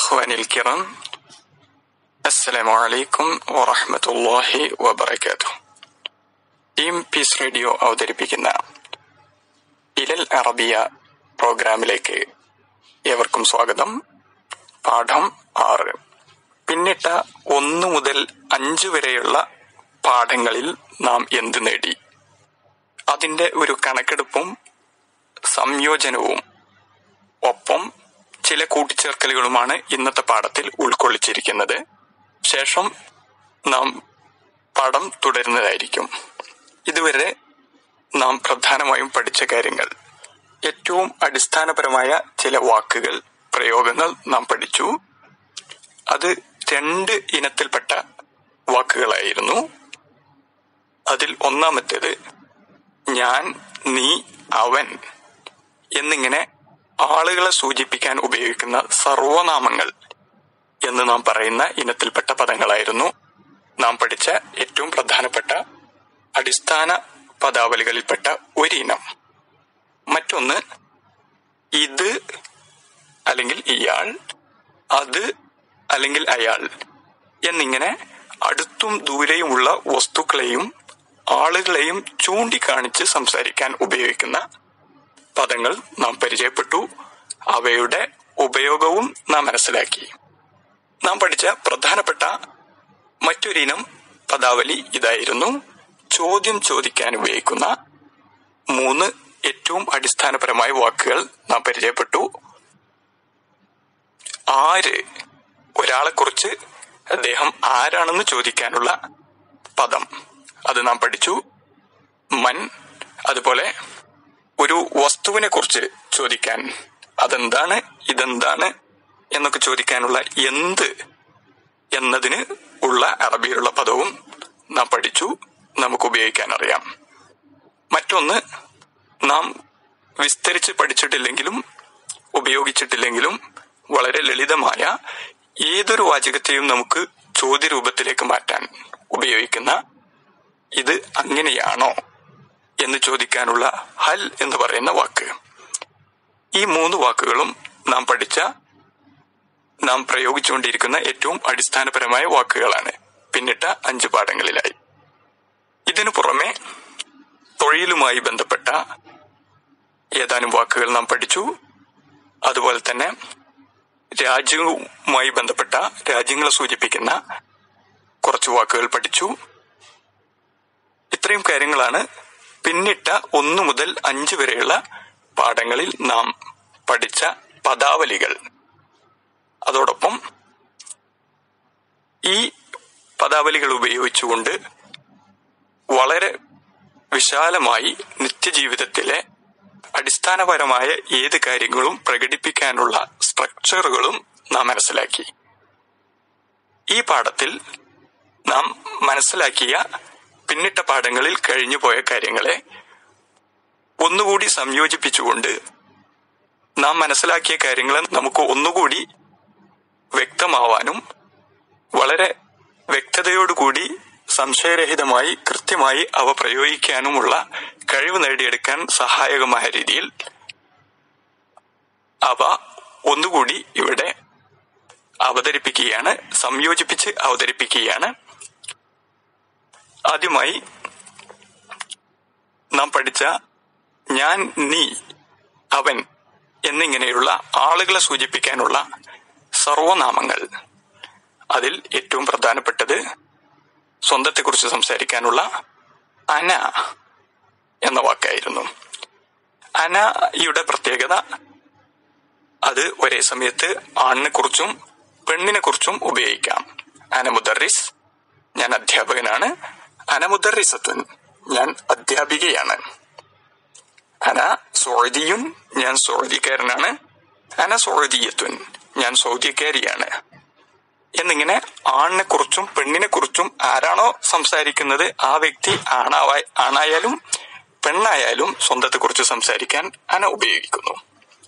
إخواني الكرام السلام عليكم ورحمة الله وبركاته team piece radio അവതരിപ്പിക്കുന്ന ഇലൽ അറബിയ പ്രോഗ്രാമിലേക്ക് ഏവർക്കും സ്വാഗതം പാഠം ആറ് പിന്നിട്ട ഒന്ന് മുതൽ അഞ്ച് വരെയുള്ള പാഠങ്ങളിൽ നാം എന്ത് നേടി അതിന്റെ ഒരു കണക്കെടുപ്പും സംയോജനവും ഒപ്പം ചില കൂട്ടിച്ചേർക്കലുകളുമാണ് ഇന്നത്തെ പാഠത്തിൽ ഉൾക്കൊള്ളിച്ചിരിക്കുന്നത് ശേഷം നാം പാഠം തുടരുന്നതായിരിക്കും ഇതുവരെ നാം പ്രധാനമായും പഠിച്ച കാര്യങ്ങൾ ഏറ്റവും അടിസ്ഥാനപരമായ ചില വാക്കുകൾ പ്രയോഗങ്ങൾ നാം പഠിച്ചു അത് രണ്ട് ഇനത്തിൽപ്പെട്ട വാക്കുകളായിരുന്നു അതിൽ ഒന്നാമത്തേത് ഞാൻ നീ അവൻ എന്നിങ്ങനെ ആളുകളെ സൂചിപ്പിക്കാൻ ഉപയോഗിക്കുന്ന സർവനാമങ്ങൾ എന്ന് നാം പറയുന്ന ഇനത്തിൽപ്പെട്ട പദങ്ങളായിരുന്നു നാം പഠിച്ച ഏറ്റവും പ്രധാനപ്പെട്ട അടിസ്ഥാന പദാവലികളിൽപ്പെട്ട ഒരിനം മറ്റൊന്ന് ഇത് അല്ലെങ്കിൽ ഇയാൾ അത് അല്ലെങ്കിൽ അയാൾ എന്നിങ്ങനെ അടുത്തും ദൂരെയുമുള്ള വസ്തുക്കളെയും ആളുകളെയും ചൂണ്ടിക്കാണിച്ച് സംസാരിക്കാൻ ഉപയോഗിക്കുന്ന പദങ്ങൾ നാം പരിചയപ്പെട്ടു അവയുടെ ഉപയോഗവും നാം മനസ്സിലാക്കി നാം പഠിച്ച പ്രധാനപ്പെട്ട മറ്റൊരിനം പദാവലി ഇതായിരുന്നു ചോദ്യം ചോദിക്കാൻ ഉപയോഗിക്കുന്ന മൂന്ന് ഏറ്റവും അടിസ്ഥാനപരമായ വാക്കുകൾ നാം പരിചയപ്പെട്ടു ആര് ഒരാളെക്കുറിച്ച് അദ്ദേഹം ആരാണെന്ന് ചോദിക്കാനുള്ള പദം അത് നാം പഠിച്ചു മൻ അതുപോലെ ഒരു വസ്തുവിനെ കുറിച്ച് ചോദിക്കാൻ അതെന്താണ് ഇതെന്താണ് എന്നൊക്കെ ചോദിക്കാനുള്ള എന്ത് എന്നതിന് ഉള്ള അറബിയിലുള്ള പദവും നാം പഠിച്ചു നമുക്ക് ഉപയോഗിക്കാൻ അറിയാം മറ്റൊന്ന് നാം വിസ്തരിച്ച് പഠിച്ചിട്ടില്ലെങ്കിലും ഉപയോഗിച്ചിട്ടില്ലെങ്കിലും വളരെ ലളിതമായ ഏതൊരു വാചകത്തെയും നമുക്ക് ചോദ്യരൂപത്തിലേക്ക് മാറ്റാൻ ഉപയോഗിക്കുന്ന ഇത് അങ്ങനെയാണോ എന്ന് ചോദിക്കാനുള്ള ഹൽ എന്ന് പറയുന്ന വാക്ക് ഈ മൂന്ന് വാക്കുകളും നാം പഠിച്ച നാം പ്രയോഗിച്ചുകൊണ്ടിരിക്കുന്ന ഏറ്റവും അടിസ്ഥാനപരമായ വാക്കുകളാണ് പിന്നിട്ട അഞ്ച് പാഠങ്ങളിലായി ഇതിനു പുറമെ തൊഴിലുമായി ബന്ധപ്പെട്ട ഏതാനും വാക്കുകൾ നാം പഠിച്ചു അതുപോലെ തന്നെ രാജ്യവുമായി ബന്ധപ്പെട്ട രാജ്യങ്ങളെ സൂചിപ്പിക്കുന്ന കുറച്ച് വാക്കുകൾ പഠിച്ചു ഇത്രയും കാര്യങ്ങളാണ് പിന്നിട്ട ഒന്നു മുതൽ അഞ്ച് വരെയുള്ള പാഠങ്ങളിൽ നാം പഠിച്ച പദാവലികൾ അതോടൊപ്പം ഈ പദാവലികൾ ഉപയോഗിച്ചുകൊണ്ട് വളരെ വിശാലമായി നിത്യജീവിതത്തിലെ അടിസ്ഥാനപരമായ ഏത് കാര്യങ്ങളും പ്രകടിപ്പിക്കാനുള്ള സ്ട്രക്ചറുകളും നാം മനസ്സിലാക്കി ഈ പാഠത്തിൽ നാം മനസ്സിലാക്കിയ പിന്നിട്ട പാഠങ്ങളിൽ കഴിഞ്ഞുപോയ കാര്യങ്ങളെ ഒന്നുകൂടി സംയോജിപ്പിച്ചുകൊണ്ട് നാം മനസ്സിലാക്കിയ കാര്യങ്ങളെ നമുക്ക് ഒന്നുകൂടി വ്യക്തമാവാനും വളരെ വ്യക്തതയോടുകൂടി സംശയരഹിതമായി കൃത്യമായി അവ പ്രയോഗിക്കാനുമുള്ള കഴിവ് നേടിയെടുക്കാൻ സഹായകമായ രീതിയിൽ അവ ഒന്നുകൂടി ഇവിടെ അവതരിപ്പിക്കുകയാണ് സംയോജിപ്പിച്ച് അവതരിപ്പിക്കുകയാണ് ആദ്യമായി നാം പഠിച്ച ഞാൻ നീ അവൻ എന്നിങ്ങനെയുള്ള ആളുകളെ സൂചിപ്പിക്കാനുള്ള സർവനാമങ്ങൾ അതിൽ ഏറ്റവും പ്രധാനപ്പെട്ടത് സ്വന്തത്തെക്കുറിച്ച് സംസാരിക്കാനുള്ള അന എന്ന വാക്കായിരുന്നു അനയുടെ പ്രത്യേകത അത് ഒരേ സമയത്ത് ആണിനെ കുറിച്ചും പെണ്ണിനെ കുറിച്ചും ഉപയോഗിക്കാം അനമുദറിസ് ഞാൻ അധ്യാപകനാണ് അനമുദറിസത്തുൻ ഞാൻ അധ്യാപികയാണ് അന സോഴതിയുൻ ഞാൻ സോഴതിക്കാരനാണ് അന സോഴതിയത്തുൻ ഞാൻ സൗദിക്കാരിയാണ് എന്നിങ്ങനെ ആണിനെ കുറിച്ചും പെണ്ണിനെ കുറിച്ചും ആരാണോ സംസാരിക്കുന്നത് ആ വ്യക്തി ആണാവാ ആണായാലും പെണ്ണായാലും സ്വന്തത്തെക്കുറിച്ച് സംസാരിക്കാൻ അന ഉപയോഗിക്കുന്നു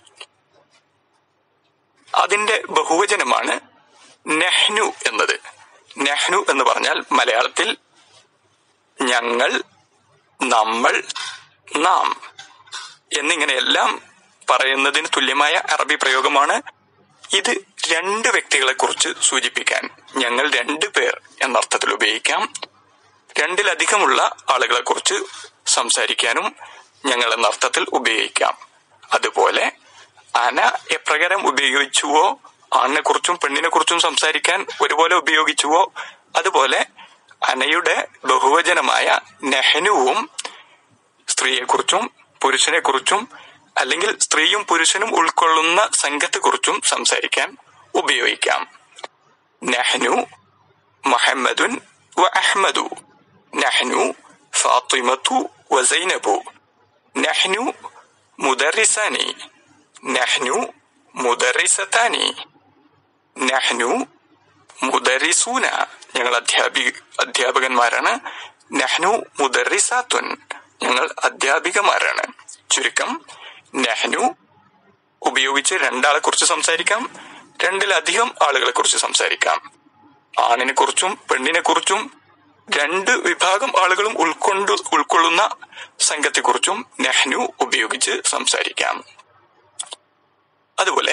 അതിന്റെ ബഹുവചനമാണ് നെഹ്നു എന്നത് നെഹ്നു എന്ന് പറഞ്ഞാൽ മലയാളത്തിൽ ഞങ്ങൾ നമ്മൾ നാം എന്നിങ്ങനെയെല്ലാം പറയുന്നതിന് തുല്യമായ അറബി പ്രയോഗമാണ് ഇത് രണ്ട് വ്യക്തികളെ കുറിച്ച് സൂചിപ്പിക്കാൻ ഞങ്ങൾ രണ്ടു പേർ എന്നർത്ഥത്തിൽ ഉപയോഗിക്കാം രണ്ടിലധികമുള്ള ആളുകളെ കുറിച്ച് സംസാരിക്കാനും ഞങ്ങൾ എന്ന അർത്ഥത്തിൽ ഉപയോഗിക്കാം അതുപോലെ അന എപ്രകാരം ഉപയോഗിച്ചുവോ ആണിനെ കുറിച്ചും പെണ്ണിനെ കുറിച്ചും സംസാരിക്കാൻ ഒരുപോലെ ഉപയോഗിച്ചുവോ അതുപോലെ അനയുടെ ബഹുവചനമായ നെഹനുവും സ്ത്രീയെക്കുറിച്ചും പുരുഷനെക്കുറിച്ചും അല്ലെങ്കിൽ സ്ത്രീയും പുരുഷനും ഉൾക്കൊള്ളുന്ന സംഘത്തെക്കുറിച്ചും സംസാരിക്കാൻ ഉപയോഗിക്കാം നെഹ്നു മുഹമ്മദുൻ വ അഹ്മദു നഹ്നു ഫാത്തിമത്തു വ സൈനബു നഹ്നു മുദറിസാനി നഹ്നു മുദറിസത്താനി നഹ്നു മുദറിസൂന ഞങ്ങൾ അധ്യാപി അധ്യാപകന്മാരാണ് നഹ്നു മുദറിസാത്തുൻ ഞങ്ങൾ അധ്യാപികമാരാണ് ചുരുക്കം നെഹ്നു ഉപയോഗിച്ച് രണ്ടാളെ കുറിച്ച് സംസാരിക്കാം രണ്ടിലധികം ആളുകളെ കുറിച്ച് സംസാരിക്കാം ആണിനെ കുറിച്ചും പെണ്ണിനെ കുറിച്ചും രണ്ട് വിഭാഗം ആളുകളും ഉൾക്കൊണ്ട് ഉൾക്കൊള്ളുന്ന സംഘത്തെക്കുറിച്ചും നെഹ്നു ഉപയോഗിച്ച് സംസാരിക്കാം അതുപോലെ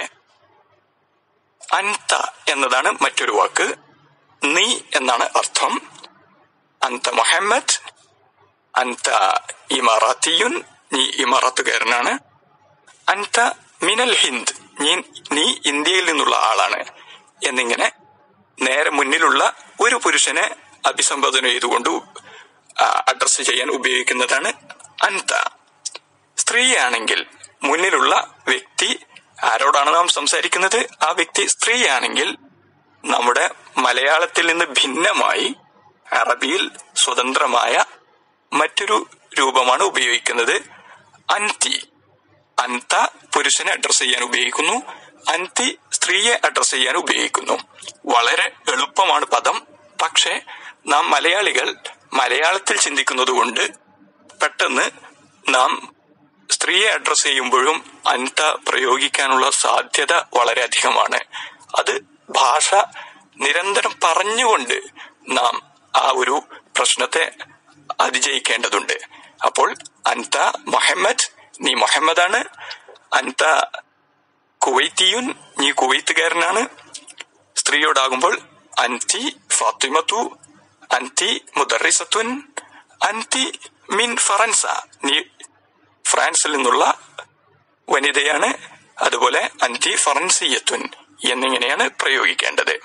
അൻത എന്നതാണ് മറ്റൊരു വാക്ക് നീ എന്നാണ് അർത്ഥം അന്ത മുഹമ്മദ് അന്ത ഇമാറാത്തിയുൻ നീ ഇമാറാത്തുകാരനാണ് അൻത മിനൽ ഹിന്ദ് നീ നീ ഇന്ത്യയിൽ നിന്നുള്ള ആളാണ് എന്നിങ്ങനെ നേരെ മുന്നിലുള്ള ഒരു പുരുഷനെ അഭിസംബോധന ചെയ്തുകൊണ്ട് അഡ്രസ് ചെയ്യാൻ ഉപയോഗിക്കുന്നതാണ് അൻത സ്ത്രീയാണെങ്കിൽ മുന്നിലുള്ള വ്യക്തി ആരോടാണ് നാം സംസാരിക്കുന്നത് ആ വ്യക്തി സ്ത്രീയാണെങ്കിൽ നമ്മുടെ മലയാളത്തിൽ നിന്ന് ഭിന്നമായി അറബിയിൽ സ്വതന്ത്രമായ മറ്റൊരു രൂപമാണ് ഉപയോഗിക്കുന്നത് അൻതി അന്ത പുരുഷനെ അഡ്രസ് ചെയ്യാൻ ഉപയോഗിക്കുന്നു അന്തി സ്ത്രീയെ അഡ്രസ് ചെയ്യാൻ ഉപയോഗിക്കുന്നു വളരെ എളുപ്പമാണ് പദം പക്ഷേ നാം മലയാളികൾ മലയാളത്തിൽ ചിന്തിക്കുന്നത് കൊണ്ട് പെട്ടെന്ന് നാം സ്ത്രീയെ അഡ്രസ് ചെയ്യുമ്പോഴും അന്ത പ്രയോഗിക്കാനുള്ള സാധ്യത വളരെ അധികമാണ് അത് ഭാഷ നിരന്തരം പറഞ്ഞുകൊണ്ട് നാം ആ ഒരു പ്രശ്നത്തെ അതിജയിക്കേണ്ടതുണ്ട് അപ്പോൾ അന്ത മുഹമ്മദ് നീ മുഹമ്മദാണ് അന്ത കുവൈത്തിയുൻ നീ കുവൈത്തുകാരനാണ് സ്ത്രീയോടാകുമ്പോൾ അന്തി ഫാത്തിമത്തു അന്തി മുദറിസത്തുൻ അന്തി മിൻ ഫറൻസ നീ ഫ്രാൻസിൽ നിന്നുള്ള വനിതയാണ് അതുപോലെ അന്തി ഫറൻസിയത്തുൻ എന്നിങ്ങനെയാണ് പ്രയോഗിക്കേണ്ടത്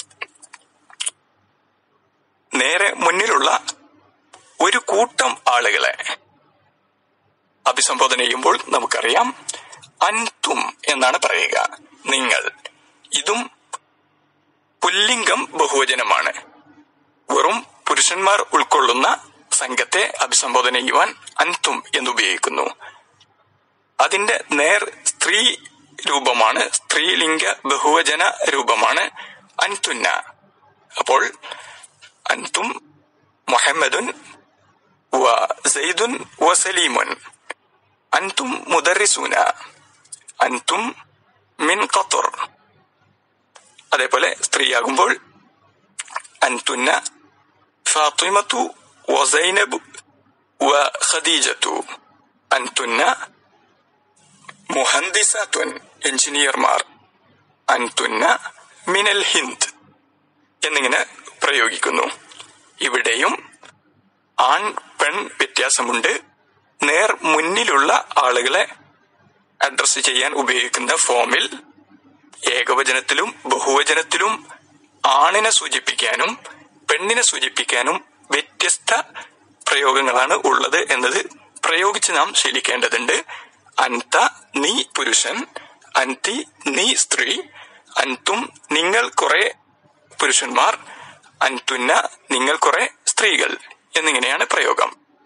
നേരെ മുന്നിലുള്ള ഒരു കൂട്ടം ആളുകളെ അഭിസംബോധന ചെയ്യുമ്പോൾ നമുക്കറിയാം അൻതും എന്നാണ് പറയുക നിങ്ങൾ ഇതും പുല്ലിംഗം ബഹുവചനമാണ് വെറും പുരുഷന്മാർ ഉൾക്കൊള്ളുന്ന സംഘത്തെ അഭിസംബോധന ചെയ്യുവാൻ അൻതും എന്നുപയോഗിക്കുന്നു അതിന്റെ നേർ സ്ത്രീ രൂപമാണ് സ്ത്രീലിംഗ ബഹുവചന രൂപമാണ് അൻതുന്ന അപ്പോൾ അൻതും മുഹമ്മദുൻ വ സെയ്ദുൻ വ സലീമുൻ അൻതും മുദറിസൂന അൻതും മിൻ ഖത്തർ അതേപോലെ സ്ത്രീയാകുമ്പോൾ അൻതുന്ന ഫാത്തിമത്തു വ സൈനബ് വ ഖദീജത്തു അൻതുന്ന മുഹന്ദിസാത്തുൻ എഞ്ചിനീയർമാർ അൻതുന്ന മിനൽ ഹിന്ദ് എന്നിങ്ങനെ പ്രയോഗിക്കുന്നു ഇവിടെയും ആൺ പെൺ വ്യത്യാസമുണ്ട് നേർ മുന്നിലുള്ള ആളുകളെ അഡ്രസ് ചെയ്യാൻ ഉപയോഗിക്കുന്ന ഫോമിൽ ഏകവചനത്തിലും ബഹുവചനത്തിലും ആണിനെ സൂചിപ്പിക്കാനും പെണ്ണിനെ സൂചിപ്പിക്കാനും വ്യത്യസ്ത പ്രയോഗങ്ങളാണ് ഉള്ളത് എന്നത് പ്രയോഗിച്ച് നാം ശീലിക്കേണ്ടതുണ്ട് അൻത നീ പുരുഷൻ അൻതി നീ സ്ത്രീ അൻതും നിങ്ങൾ കുറെ പുരുഷന്മാർ അൻതുന്ന നിങ്ങൾ കുറെ സ്ത്രീകൾ എന്നിങ്ങനെയാണ് പ്രയോഗം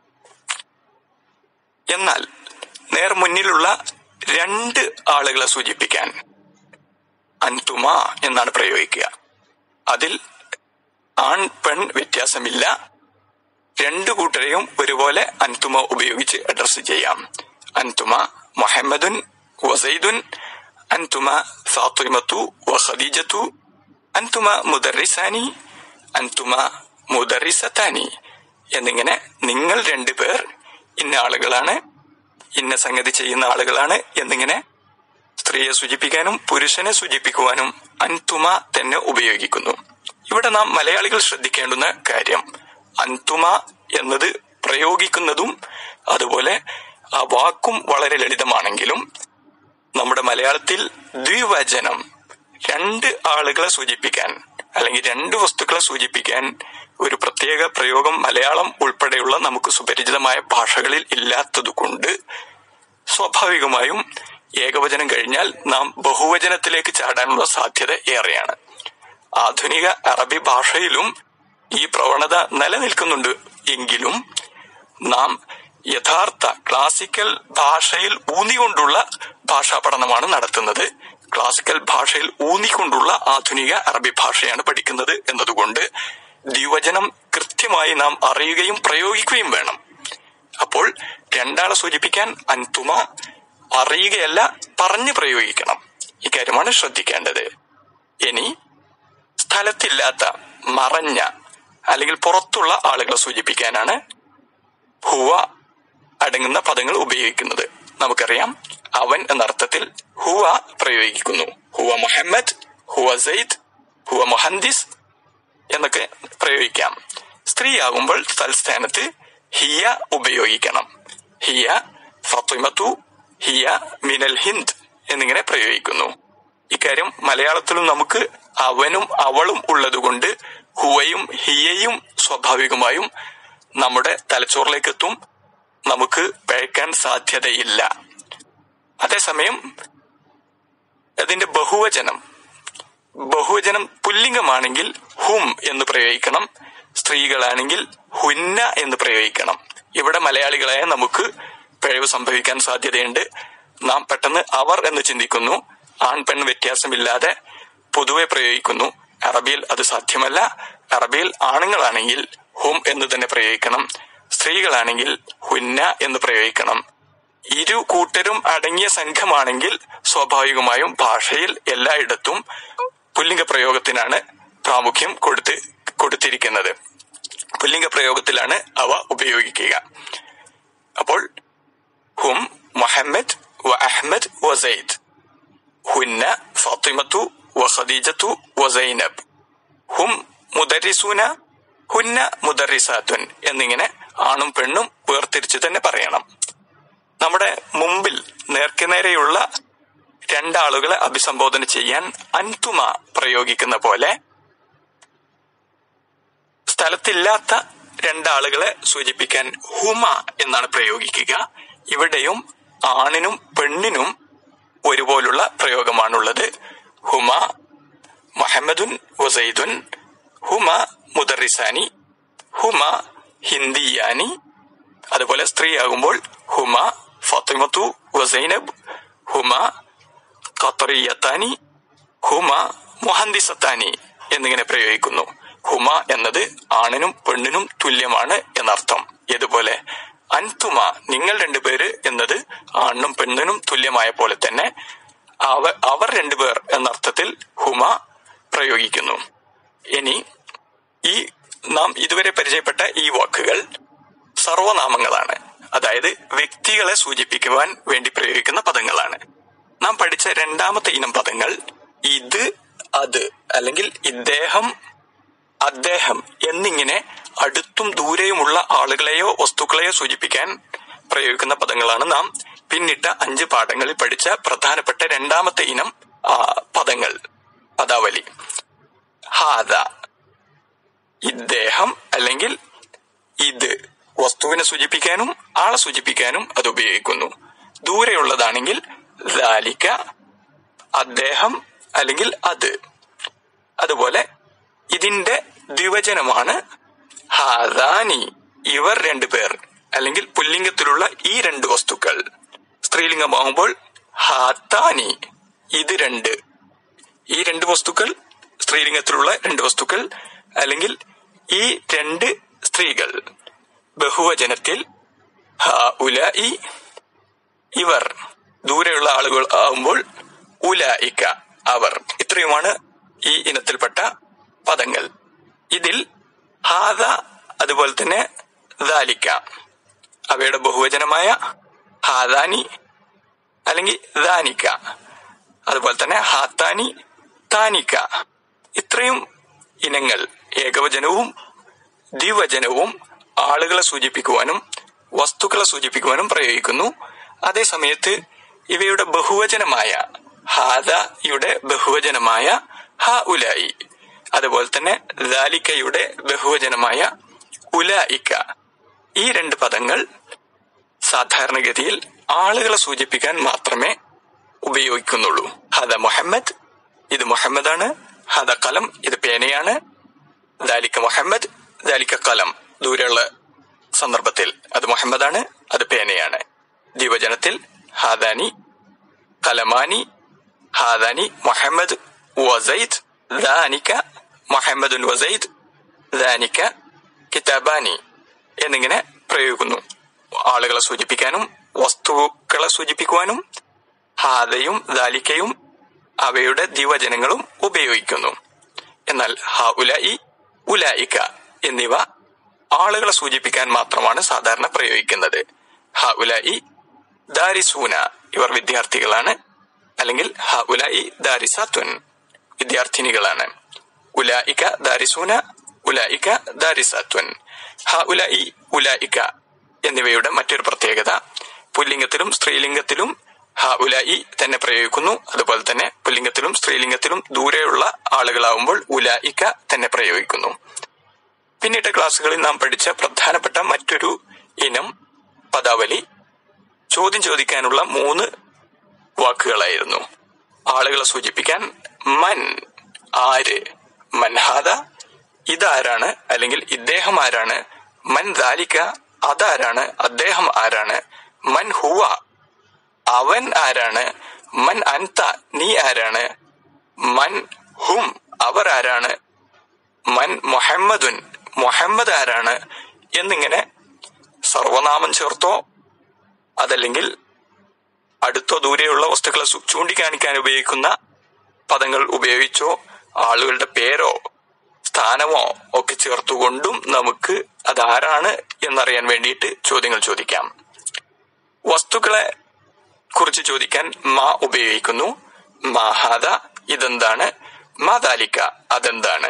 എന്നാൽ നേർ മുന്നിലുള്ള രണ്ട് ആളുകളെ സൂചിപ്പിക്കാൻ അൻതുമ എന്നാണ് പ്രയോഗിക്കുക അതിൽ ആൺ പെൺ വ്യത്യാസമില്ല രണ്ടു കൂട്ടരെയും ഒരുപോലെ അൻതുമ ഉപയോഗിച്ച് അഡ്രസ് ചെയ്യാം അൻതുമ മുഹമ്മദുൻ വസൈദുൻ അൻതുമ ഫാത്തിമത്തു വ ഖദീജത്തു അൻതുമ മുദറിസാനി അൻതുമ മുദറിസത്താനി എന്നിങ്ങനെ നിങ്ങൾ രണ്ടുപേർ ഇന്ന ആളുകളാണ് ഇന്ന സംഗതി ചെയ്യുന്ന ആളുകളാണ് എന്നിങ്ങനെ സ്ത്രീയെ സൂചിപ്പിക്കാനും പുരുഷനെ സൂചിപ്പിക്കുവാനും അൻതുമ തന്നെ ഉപയോഗിക്കുന്നു ഇവിടെ നാം മലയാളികൾ ശ്രദ്ധിക്കേണ്ടുന്ന കാര്യം അൻതുമ എന്നത് പ്രയോഗിക്കുന്നതും അതുപോലെ ആ വാക്കും വളരെ ലളിതമാണെങ്കിലും നമ്മുടെ മലയാളത്തിൽ ദ്വിവചനം രണ്ട് ആളുകളെ സൂചിപ്പിക്കാൻ അല്ലെങ്കിൽ രണ്ട് വസ്തുക്കളെ സൂചിപ്പിക്കാൻ ഒരു പ്രത്യേക പ്രയോഗം മലയാളം ഉൾപ്പെടെയുള്ള നമുക്ക് സുപരിചിതമായ ഭാഷകളിൽ ഇല്ലാത്തതുകൊണ്ട് സ്വാഭാവികമായും ഏകവചനം കഴിഞ്ഞാൽ നാം ബഹുവചനത്തിലേക്ക് ചാടാനുള്ള സാധ്യത ഏറെയാണ് ആധുനിക അറബി ഭാഷയിലും ഈ പ്രവണത നിലനിൽക്കുന്നുണ്ട് എങ്കിലും നാം യഥാർത്ഥ ക്ലാസിക്കൽ ഭാഷയിൽ ഊന്നിക്കൊണ്ടുള്ള ഭാഷാ പഠനമാണ് നടത്തുന്നത് ക്ലാസിക്കൽ ഭാഷയിൽ ഊന്നിക്കൊണ്ടുള്ള ആധുനിക അറബി ഭാഷയാണ് പഠിക്കുന്നത് എന്നതുകൊണ്ട് ദ്വിവചനം കൃത്യമായി നാം അറിയുകയും പ്രയോഗിക്കുകയും വേണം അപ്പോൾ രണ്ടാളെ സൂചിപ്പിക്കാൻ അൻതുമ അറിയുകയല്ല പറഞ്ഞു പ്രയോഗിക്കണം ഇക്കാര്യമാണ് ശ്രദ്ധിക്കേണ്ടത് ഇനി സ്ഥലത്തില്ലാത്ത മറഞ്ഞ അല്ലെങ്കിൽ പുറത്തുള്ള ആളുകളെ സൂചിപ്പിക്കാനാണ് ഹുവ അടങ്ങുന്ന പദങ്ങൾ ഉപയോഗിക്കുന്നത് നമുക്കറിയാം അവൻ എന്ന അർത്ഥത്തിൽ ഹുവ പ്രയോഗിക്കുന്നു ഹുവ മുഹമ്മദ് ഹുവ സെയ്ദ് ഹുവ മുഹന്ദിസ് എന്നൊക്കെ പ്രയോഗിക്കാം സ്ത്രീയാകുമ്പോൾ തൽസ്ഥാനത്ത് ഹിയ ഉപയോഗിക്കണം ഹിയ ഫത്തുമത്തു ഹിയ മിനൽ ഹിന്ദ് എന്നിങ്ങനെ പ്രയോഗിക്കുന്നു ഇക്കാര്യം മലയാളത്തിലും നമുക്ക് അവനും അവളും ഉള്ളതുകൊണ്ട് ഹുവയും ഹിയയും സ്വാഭാവികമായും നമ്മുടെ തലച്ചോറിലേക്ക് എത്തും നമുക്ക് പഴക്കാൻ സാധ്യതയില്ല അതേസമയം അതിന്റെ ബഹുവചനം ബഹുവചനം പുല്ലിംഗമാണെങ്കിൽ ഹും എന്ന് പ്രയോഗിക്കണം സ്ത്രീകളാണെങ്കിൽ ഹുന്ന എന്ന് പ്രയോഗിക്കണം ഇവിടെ മലയാളികളായ നമുക്ക് പിഴവ് സംഭവിക്കാൻ സാധ്യതയുണ്ട് നാം പെട്ടെന്ന് അവർ എന്ന് ചിന്തിക്കുന്നു ആൺ പെൺ വ്യത്യാസമില്ലാതെ പൊതുവെ പ്രയോഗിക്കുന്നു അറബിയിൽ അത് സാധ്യമല്ല അറബിയിൽ ആണുങ്ങളാണെങ്കിൽ ഹും എന്ന് തന്നെ പ്രയോഗിക്കണം സ്ത്രീകളാണെങ്കിൽ ഹുന്ന എന്ന് പ്രയോഗിക്കണം ഇരു കൂട്ടരും അടങ്ങിയ സംഘമാണെങ്കിൽ സ്വാഭാവികമായും ഭാഷയിൽ എല്ലായിടത്തും പുല്ലിംഗ പ്രയോഗത്തിനാണ് പ്രാമുഖ്യം കൊടുത്ത് കൊടുത്തിരിക്കുന്നത് പുല്ലിംഗ പ്രയോഗത്തിലാണ് അവ ഉപയോഗിക്കുക അപ്പോൾ ഹും മുഹമ്മദ് വ അഹ്മദ് വ സെയ്ദ് ഹുന്ന ഫാത്തിമത്തു വ ഖദീജത്തു വ സൈനബ് ഹും മുദരിസൂന ഹുന്ന മുദറിസാത്തുൻ എന്നിങ്ങനെ ആണും പെണ്ണും വേർതിരിച്ച് തന്നെ പറയണം നമ്മുടെ മുമ്പിൽ നേർക്കുനേരെയുള്ള രണ്ടാളുകളെ അഭിസംബോധന ചെയ്യാൻ അൻതുമ പ്രയോഗിക്കുന്ന പോലെ സ്ഥലത്തില്ലാത്ത രണ്ടാളുകളെ സൂചിപ്പിക്കാൻ ഹുമ എന്നാണ് പ്രയോഗിക്കുക ഇവിടെയും ആണിനും പെണ്ണിനും ഒരുപോലുള്ള പ്രയോഗമാണുള്ളത് ഹുമ മുഹമ്മദുൻ വസൈദുൻ ഹുമ മുദറിസാനി ഹുമ ഹിന്ദിയാനി അതുപോലെ സ്ത്രീയാകുമ്പോൾ ഹുമ ഫാത്തിമത്തു വസൈനബ് ഹുമ ഖത്തറിയത്താനി ഹുമ മുഹന്ദിസത്താനി എന്നിങ്ങനെ പ്രയോഗിക്കുന്നു ഹുമ എന്നത് ആണിനും പെണ്ണിനും തുല്യമാണ് എന്നർത്ഥം ഇതുപോലെ അൻതുമ നിങ്ങൾ രണ്ടുപേര് എന്നത് ആണിനും പെണ്ണിനും തുല്യമായ പോലെ തന്നെ അവ അവർ രണ്ടുപേർ എന്നർത്ഥത്തിൽ ഹുമ പ്രയോഗിക്കുന്നു ഇനി ഈ നാം ഇതുവരെ പരിചയപ്പെട്ട ഈ വാക്കുകൾ സർവനാമങ്ങളാണ് അതായത് വ്യക്തികളെ സൂചിപ്പിക്കുവാൻ വേണ്ടി പ്രയോഗിക്കുന്ന പദങ്ങളാണ് നാം പഠിച്ച രണ്ടാമത്തെ ഇനം പദങ്ങൾ ഇത് അത് അല്ലെങ്കിൽ ഇദ്ദേഹം അദ്ദേഹം എന്നിങ്ങനെ അടുത്തും ദൂരെയുമുള്ള ആളുകളെയോ വസ്തുക്കളെയോ സൂചിപ്പിക്കാൻ പ്രയോഗിക്കുന്ന പദങ്ങളാണ് നാം പിന്നിട്ട അഞ്ച് പാഠങ്ങളിൽ പഠിച്ച പ്രധാനപ്പെട്ട രണ്ടാമത്തെ ഇനം ആ, പദങ്ങൾ പദാവലി ഹാദ ഇദ്ദേഹം അല്ലെങ്കിൽ ഇത് വസ്തുവിനെ സൂചിപ്പിക്കാനും ആളെ സൂചിപ്പിക്കാനും അത് ഉപയോഗിക്കുന്നു ദൂരെയുള്ളതാണെങ്കിൽ ലാലിക്ക അദ്ദേഹം അല്ലെങ്കിൽ അത് അതുപോലെ ഇതിന്റെ ദ്വിവചനമാണ് ഹാദാനി ഇവർ രണ്ടുപേർ അല്ലെങ്കിൽ പുല്ലിംഗത്തിലുള്ള ഈ രണ്ട് വസ്തുക്കൾ സ്ത്രീലിംഗമാകുമ്പോൾ ഹാത്താനി ഇത് രണ്ട് ഈ രണ്ട് വസ്തുക്കൾ സ്ത്രീലിംഗത്തിലുള്ള രണ്ട് വസ്തുക്കൾ അല്ലെങ്കിൽ ഈ രണ്ട് സ്ത്രീകൾ ബഹുവചനത്തിൽ ഹ ഉലായി ഇവർ ദൂരെയുള്ള ആളുകൾ ആവുമ്പോൾ ഉലായിക്ക അവർ ഇത്രയുമാണ് ഈ ഇനത്തിൽപ്പെട്ട പദങ്ങൾ ഇതിൽ ഹാദ അതുപോലെ തന്നെ ദാലിക്ക അവയുടെ ബഹുവചനമായ ഹാദാനി അല്ലെങ്കിൽ ദാനിക്ക അതുപോലെ തന്നെ ഹാത്താനി താനിക്ക ഇത്രയും ഇനങ്ങൾ ഏകവചനവും ദ്വിവചനവും ആളുകളെ സൂചിപ്പിക്കുവാനും വസ്തുക്കളെ സൂചിപ്പിക്കുവാനും പ്രയോഗിക്കുന്നു അതേസമയത്ത് ഇവയുടെ ബഹുവചനമായ ഹാദയുടെ ബഹുവചനമായ ഹ ഉലായി അതുപോലെ തന്നെ ദാലിക്കയുടെ ബഹുവചനമായ ഉലായിക്ക ഈ രണ്ട് പദങ്ങൾ സാധാരണഗതിയിൽ ആളുകളെ സൂചിപ്പിക്കാൻ മാത്രമേ ഉപയോഗിക്കുന്നുള്ളൂ ഹദ മുഹമ്മദ് ഇത് മുഹമ്മദാണ് ഹദ കലം ഇത് പേനയാണ് ദാലിക്ക മുഹമ്മദ് ദാലിക്ക കലം ദൂരെയുള്ള സന്ദർഭത്തിൽ അത് മുഹമ്മദാണ് അത് പേനയാണ് ദ്വിവചനത്തിൽ ഹാദാനി കലമാനി ഹാദാനി മുഹമ്മദ് വസൈദ് ദാനിക്ക മുഹമ്മദുൻ വസൈദ് ദാനിക്ക കിതാബാനി എന്നിങ്ങനെ പ്രയോഗിക്കുന്നു ആളുകളെ സൂചിപ്പിക്കാനും വസ്തുക്കളെ സൂചിപ്പിക്കുവാനും ഹാദയും ദാലിക്കയും അവയുടെ ദിവചനങ്ങളും ഉപയോഗിക്കുന്നു എന്നാൽ ഹ ഉലായി ഉലായിക്ക എന്നിവ ആളുകളെ സൂചിപ്പിക്കാൻ മാത്രമാണ് സാധാരണ പ്രയോഗിക്കുന്നത് ഹ ഉലായി ദാരിസൂന ഇവർ വിദ്യാർത്ഥികളാണ് അല്ലെങ്കിൽ ഹ ഉലായി ദാരിസാത്വൻ വിദ്യാർത്ഥിനികളാണ് ഉലായിക്ക ദാരിസൂന ഉലായിക്ക ദാരിസാത്വൻ ഹ ഉലായി ഉലായിക്ക എന്നിവയുടെ മറ്റൊരു പ്രത്യേകത പുല്ലിംഗത്തിലും സ്ത്രീലിംഗത്തിലും ഹ ഉലായി തന്നെ പ്രയോഗിക്കുന്നു അതുപോലെ തന്നെ പുല്ലിംഗത്തിലും സ്ത്രീലിംഗത്തിലും ദൂരെയുള്ള ആളുകളാവുമ്പോൾ ഉലായിക്ക തന്നെ പ്രയോഗിക്കുന്നു പിന്നീട് ക്ലാസ്സുകളിൽ നാം പഠിച്ച പ്രധാനപ്പെട്ട മറ്റൊരു ഇനം പദാവലി ചോദ്യം ചോദിക്കാനുള്ള മൂന്ന് വാക്കുകളായിരുന്നു ആളുകളെ സൂചിപ്പിക്കാൻ മൻ ആര് മൻഹാദ ഇതാരാണ് അല്ലെങ്കിൽ ഇദ്ദേഹം ആരാണ് മൻ ദാലിക്ക അതാരാണ് അദ്ദേഹം ആരാണ് മൻ ഹുവ അവൻ ആരാണ് മൻ അൻത നീ ആരാണ് മൻ ഹും അവർ ആരാണ് മൻ മുഹമ്മദുൻ മുഹമ്മദ് ആരാണ് എന്നിങ്ങനെ സർവനാമം ചേർത്തോ അതല്ലെങ്കിൽ അടുത്തോ ദൂരെയുള്ള വസ്തുക്കളെ സു- ചൂണ്ടിക്കാണിക്കാൻ ഉപയോഗിക്കുന്ന പദങ്ങൾ ഉപയോഗിച്ചോ ആളുകളുടെ പേരോ സ്ഥാനമോ ഒക്കെ ചേർത്തുകൊണ്ടും നമുക്ക് അതാരാണ് എന്നറിയാൻ വേണ്ടിയിട്ട് ചോദ്യങ്ങൾ ചോദിക്കാം വസ്തുക്കളെ കുറിച്ച് ചോദിക്കാൻ മാ ഉപയോഗിക്കുന്നു മാഹാദ ഇതെന്താണ് മാതാലിക്ക അതെന്താണ്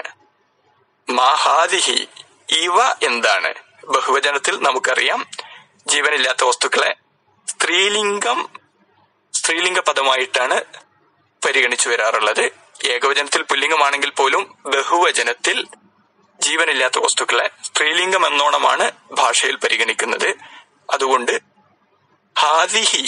മാഹാദിഹി ഇവ എന്താണ് ബഹുവചനത്തിൽ നമുക്കറിയാം ജീവനില്ലാത്ത വസ്തുക്കളെ സ്ത്രീലിംഗം സ്ത്രീലിംഗ പദമായിട്ടാണ് പരിഗണിച്ചു വരാറുള്ളത് ഏകവചനത്തിൽ പുല്ലിംഗമാണെങ്കിൽ പോലും ബഹുവചനത്തിൽ ജീവനില്ലാത്ത വസ്തുക്കളെ സ്ത്രീലിംഗം എന്നോണമാണ് ഭാഷയിൽ പരിഗണിക്കുന്നത് അതുകൊണ്ട് ഹാദിഹി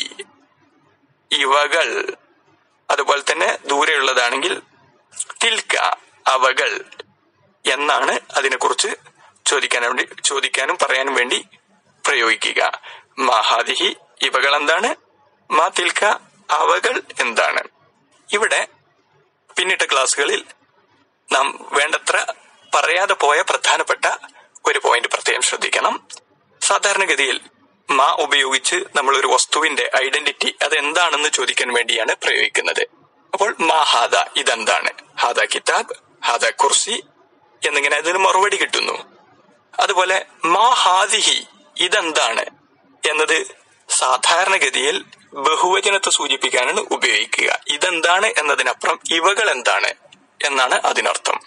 ഇവകൾ അതുപോലെ തന്നെ ദൂരെയുള്ളതാണെങ്കിൽ തിൽക്ക അവകൾ എന്നാണ് അതിനെക്കുറിച്ച് ചോദിക്കാൻ വേണ്ടി ചോദിക്കാനും പറയാനും വേണ്ടി പ്രയോഗിക്കുക മഹാദിഹി ഇവകൾ എന്താണ് മാ തിൽക്ക അവകൾ എന്താണ് ഇവിടെ പിന്നിട്ട ക്ലാസ്സുകളിൽ നാം വേണ്ടത്ര പറയാതെ പോയ പ്രധാനപ്പെട്ട ഒരു പോയിന്റ് പ്രത്യേകം ശ്രദ്ധിക്കണം സാധാരണഗതിയിൽ മാ ഉപയോഗിച്ച് നമ്മൾ ഒരു വസ്തുവിന്റെ ഐഡന്റിറ്റി അത് എന്താണെന്ന് ചോദിക്കാൻ വേണ്ടിയാണ് പ്രയോഗിക്കുന്നത് അപ്പോൾ മാ ഹാദ ഇതെന്താണ് ഹാദ കിതാബ് ഹാദ കുർസി എന്നിങ്ങനെ അതിന് മറുപടി കിട്ടുന്നു അതുപോലെ മാ ഹാദിഹി ഇതെന്താണ് എന്നത് സാധാരണഗതിയിൽ ബഹുവചനത്തെ സൂചിപ്പിക്കാനാണ് ഉപയോഗിക്കുക ഇതെന്താണ് എന്നതിനപ്പുറം ഇവകൾ എന്താണ് എന്നാണ് അതിനർത്ഥം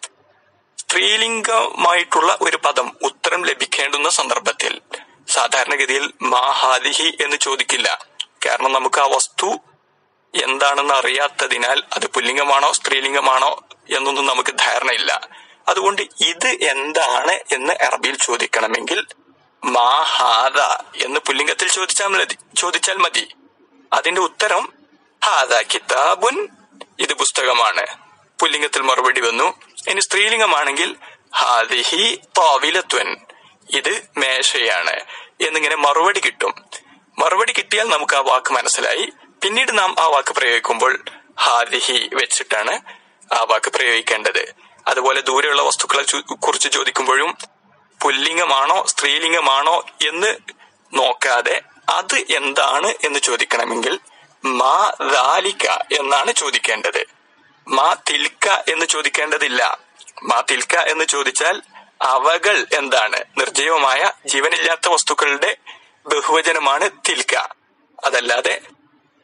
സ്ത്രീലിംഗമായിട്ടുള്ള ഒരു പദം ഉത്തരം ലഭിക്കേണ്ടുന്ന സന്ദർഭത്തിൽ സാധാരണഗതിയിൽ മാഹാദിഹി എന്ന് ചോദിക്കില്ല കാരണം നമുക്ക് ആ വസ്തു എന്താണെന്ന് അറിയാത്തതിനാൽ അത് പുല്ലിംഗമാണോ സ്ത്രീലിംഗമാണോ എന്നൊന്നും നമുക്ക് ധാരണയില്ല അതുകൊണ്ട് ഇത് എന്താണ് എന്ന് അറബിയിൽ ചോദിക്കണമെങ്കിൽ മാഹാദ എന്ന് പുല്ലിംഗത്തിൽ ചോദിച്ചാൽ മതി ചോദിച്ചാൽ മതി അതിന്റെ ഉത്തരം ഹാദ കിതാബുൻ ഇത് പുസ്തകമാണ് പുല്ലിംഗത്തിൽ മറുപടി വന്നു ഇനി സ്ത്രീലിംഗമാണെങ്കിൽ ഹാദിഹി താവിലത്വൻ ഇത് മേശയാണ് എന്നിങ്ങനെ മറുപടി കിട്ടും മറുപടി കിട്ടിയാൽ നമുക്ക് ആ വാക്ക് മനസ്സിലായി പിന്നീട് നാം ആ വാക്ക് പ്രയോഗിക്കുമ്പോൾ ഹാദിഹി വെച്ചിട്ടാണ് ആ വാക്ക് പ്രയോഗിക്കേണ്ടത് അതുപോലെ ദൂരെയുള്ള വസ്തുക്കളെ ചു- കുറിച്ച് ചോദിക്കുമ്പോഴും പുല്ലിംഗമാണോ സ്ത്രീലിംഗമാണോ എന്ന് നോക്കാതെ അത് എന്താണ് എന്ന് ചോദിക്കണമെങ്കിൽ മാ ദാലിക്ക എന്നാണ് ചോദിക്കേണ്ടത് മാ തിൽക്ക എന്ന് ചോദിക്കേണ്ടതില്ല മാ തിൽക്ക എന്ന് ചോദിച്ചാൽ അവകൾ എന്താണ് നിർജീവമായ ജീവനില്ലാത്ത വസ്തുക്കളുടെ ബഹുവചനമാണ് തിൽക്ക അതല്ലാതെ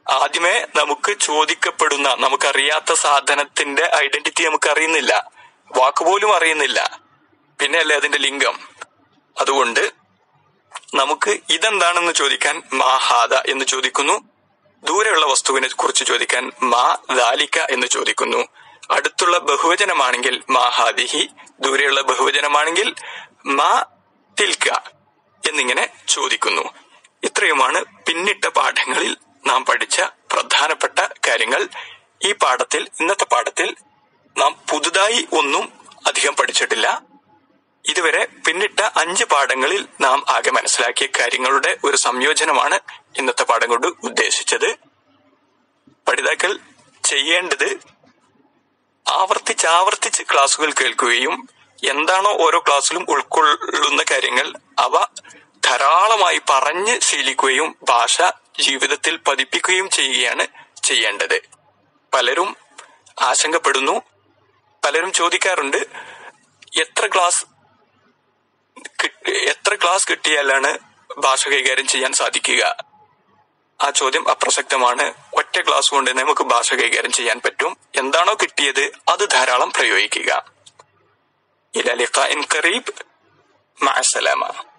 ആദ്യമേ നമുക്ക് ചോദിക്കപ്പെടുന്ന നമുക്കറിയാത്ത സാധനത്തിന്റെ ഐഡന്റിറ്റി നമുക്ക് അറിയുന്നില്ല വാക്കുപോലും അറിയുന്നില്ല പിന്നെയല്ലേ അതിന്റെ ലിംഗം അതുകൊണ്ട് നമുക്ക് ഇതെന്താണെന്ന് ചോദിക്കാൻ മാ ഹാദ എന്ന് ചോദിക്കുന്നു ദൂരെയുള്ള വസ്തുവിനെ കുറിച്ച് ചോദിക്കാൻ മാ ദാലിക്ക എന്ന് ചോദിക്കുന്നു അടുത്തുള്ള ബഹുവചനമാണെങ്കിൽ മാ ഹാദിഹി ദൂരെയുള്ള ബഹുവചനമാണെങ്കിൽ മാ തിൽക്ക എന്നിങ്ങനെ ചോദിക്കുന്നു ഇത്രയുമാണ് പിന്നിട്ട പാഠങ്ങളിൽ നാം പഠിച്ച പ്രധാനപ്പെട്ട കാര്യങ്ങൾ ഈ പാഠത്തിൽ ഇന്നത്തെ പാഠത്തിൽ നാം പുതുതായി ഒന്നും അധികം പഠിച്ചിട്ടില്ല ഇതുവരെ പിന്നിട്ട അഞ്ച് പാഠങ്ങളിൽ നാം ആകെ മനസ്സിലാക്കിയ കാര്യങ്ങളുടെ ഒരു സംയോജനമാണ് ഇന്നത്തെ പാഠം കൊണ്ട് ഉദ്ദേശിച്ചത് പഠിതാക്കൾ ചെയ്യേണ്ടത് ആവർത്തിച്ചാവർത്തിച്ച് ക്ലാസുകൾ കേൾക്കുകയും എന്താണോ ഓരോ ക്ലാസ്സിലും ഉൾക്കൊള്ളുന്ന കാര്യങ്ങൾ അവ ധാരാളമായി പറഞ്ഞ് ശീലിക്കുകയും ഭാഷ ജീവിതത്തിൽ പതിപ്പിക്കുകയും ചെയ്യുകയാണ് ചെയ്യേണ്ടത് പലരും ആശങ്കപ്പെടുന്നു പലരും ചോദിക്കാറുണ്ട് എത്ര ക്ലാസ് കിട്ടി- എത്ര ക്ലാസ് കിട്ടിയാലാണ് ഭാഷ കൈകാര്യം ചെയ്യാൻ സാധിക്കുക ആ ചോദ്യം അപ്രസക്തമാണ് ഒറ്റ ക്ലാസ് കൊണ്ട് തന്നെ നമുക്ക് ഭാഷ കൈകാര്യം ചെയ്യാൻ പറ്റും എന്താണോ കിട്ടിയത് അത് ധാരാളം പ്രയോഗിക്കുക ഇല ലിഖാഇൻ ഖറീബ് മഅസ്സലാമ